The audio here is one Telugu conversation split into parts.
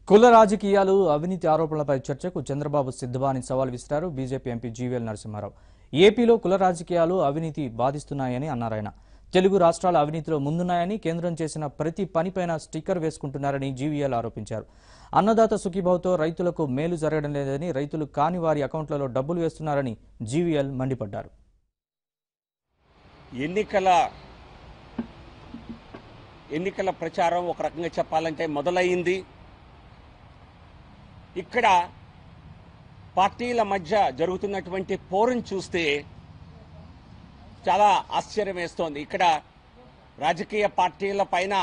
కుల రాజకీయాలు అవినీతి ఆరోపణలపై చర్చకు చంద్రబాబు సిద్ధబాని సవాల్ విసిరారు బీజేపీ ఎంపీ జీవీఎల్ నరసింహారావు ఏపీలో కుల రాజకీయాలు అవినీతి బాధిస్తున్నాయని అన్నారాయన తెలుగు రాష్ట్రాల అవినీతిలో ముందున్నాయని కేంద్రం చేసిన ప్రతి పనిపైన స్టిక్కర్ వేసుకుంటున్నారని జీవీఎల్ ఆరోపించారు అన్నదాత సుఖీభావ్తో రైతులకు మేలు జరగడం లేదని రైతులు కాని వారి అకౌంట్లలో డబ్బులు వేస్తున్నారని జీవీఎల్ మండిపడ్డారు ఎన్నికల ఎన్నికల ప్రచారం ఒక రకంగా చెప్పాలంటే మొదలైంది ఇక్కడ పార్టీల మధ్య జరుగుతున్నటువంటి పోరం చూస్తే చాలా ఆశ్చర్యం వేస్తోంది ఇక్కడ రాజకీయ పార్టీల పైన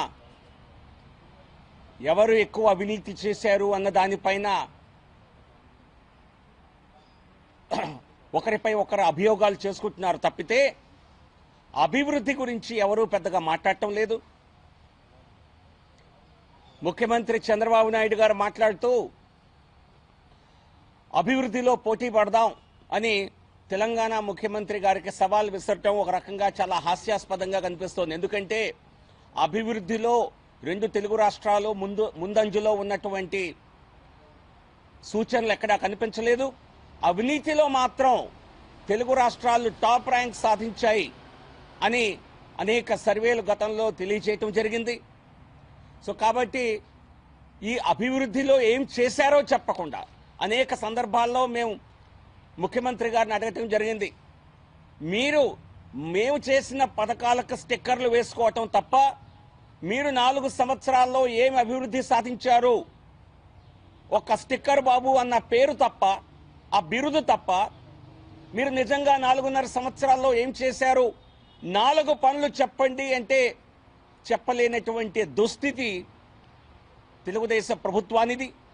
ఎవరు ఎక్కువ అవినీతి చేశారు అన్న దానిపైన ఒకరిపై ఒకరు అభియోగాలు చేసుకుంటున్నారు తప్పితే అభివృద్ధి గురించి ఎవరూ పెద్దగా మాట్లాడటం లేదు ముఖ్యమంత్రి చంద్రబాబు నాయుడు గారు మాట్లాడుతూ అభివృద్ధిలో పోటీ పడదాం అని తెలంగాణ ముఖ్యమంత్రి గారికి సవాల్ విసరటం ఒక రకంగా చాలా హాస్యాస్పదంగా కనిపిస్తోంది ఎందుకంటే అభివృద్ధిలో రెండు తెలుగు రాష్ట్రాలు ముందు ముందంజలో ఉన్నటువంటి సూచనలు ఎక్కడా కనిపించలేదు అవినీతిలో మాత్రం తెలుగు రాష్ట్రాలు టాప్ ర్యాంక్ సాధించాయి అని అనేక సర్వేలు గతంలో తెలియజేయటం జరిగింది సో కాబట్టి ఈ అభివృద్ధిలో ఏం చేశారో చెప్పకుండా అనేక సందర్భాల్లో మేము ముఖ్యమంత్రి గారిని అడగటం జరిగింది మీరు మేము చేసిన పథకాలకు స్టిక్కర్లు వేసుకోవటం తప్ప మీరు నాలుగు సంవత్సరాల్లో ఏం అభివృద్ధి సాధించారు ఒక స్టిక్కర్ బాబు అన్న పేరు తప్ప ఆ బిరుదు తప్ప మీరు నిజంగా నాలుగున్నర సంవత్సరాల్లో ఏం చేశారు నాలుగు పనులు చెప్పండి అంటే చెప్పలేనటువంటి దుస్థితి తెలుగుదేశం ప్రభుత్వానిది